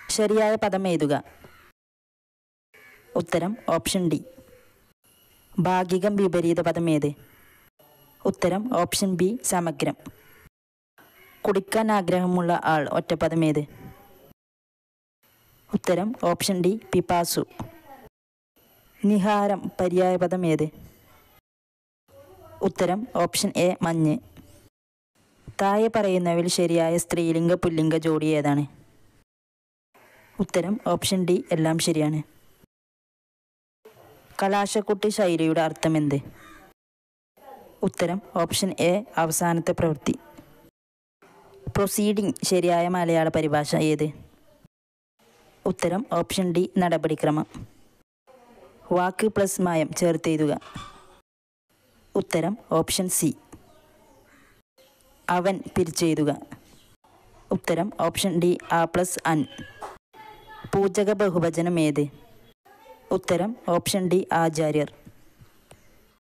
ശരിയായ പദം എഴുതുക ഉത്തരം ഓപ്ഷൻ ഡി ഭാഗികം വിപരീത പദം ഏത് ഉത്തരം ഓപ്ഷൻ ബി സമഗ്രം കുടിക്കാൻ ആഗ്രഹമുള്ള ആൾ ഒറ്റപ്പദം ഏത് ഉത്തരം ഓപ്ഷൻ ഡി പിപാസു നിഹാരം പര്യായപദം ഏത് ഉത്തരം ഓപ്ഷൻ എ മഞ്ഞ് താഴെ പറയുന്നവയിൽ ശരിയായ സ്ത്രീലിംഗ പുല്ലിംഗ ജോഡി ഏതാണ് ഉത്തരം ഓപ്ഷൻ ഡി എല്ലാം ശരിയാണ് കലാശക്കുട്ടി ശൈലിയുടെ അർത്ഥം എന്ത് ഉത്തരം ഓപ്ഷൻ എ അവസാനത്തെ പ്രവൃത്തി പ്രൊസീഡിംഗ് ശരിയായ മലയാള പരിഭാഷ ഏത് ഉത്തരം ഓപ്ഷൻ ഡി നടപടിക്രമം വാക്ക് പ്ലസ് മായം ചേർത്ത് എഴുതുക ഉത്തരം ഓപ്ഷൻ സി അവൻ പിരിച്ചെഴുതുക ഉത്തരം ഓപ്ഷൻ ഡി ആ പ്ലസ് അൻ പൂജക ബഹുവചനം ഏത് ഉത്തരം ഓപ്ഷൻ ഡി ആചാര്യർ